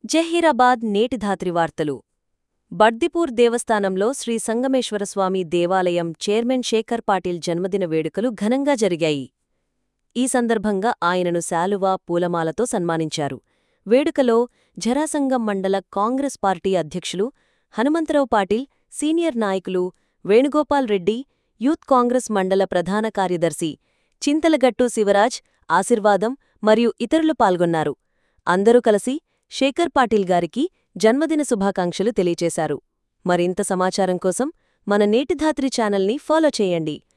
జహీరాబాద్ నేటి ధాత్రి వార్తలు బడ్దిపూర్ దేవస్థానంలో శ్రీ సంగమేశ్వరస్వామి దేవాలయం చైర్మన్ శేఖర్ పాటిల్ జన్మదిన వేడుకలు ఘనంగా జరిగాయి ఈ సందర్భంగా ఆయనను శాలువా పూలమాలతో సన్మానించారు వేడుకలో జరాసంగం మండల కాంగ్రెస్ పార్టీ అధ్యక్షులు హనుమంతరావు పాటిల్ సీనియర్ నాయకులు వేణుగోపాల్ రెడ్డి యూత్ కాంగ్రెస్ మండల ప్రధాన కార్యదర్శి చింతలగట్టు శివరాజ్ ఆశీర్వాదం మరియు ఇతరులు పాల్గొన్నారు అందరూ కలిసి శేఖర్ పాటిల్ గారికి జన్మదిన శుభాకాంక్షలు తెలియచేశారు మరింత సమాచారం కోసం మన నేటిధాత్రి ఛానల్ని ఫాలో చేయండి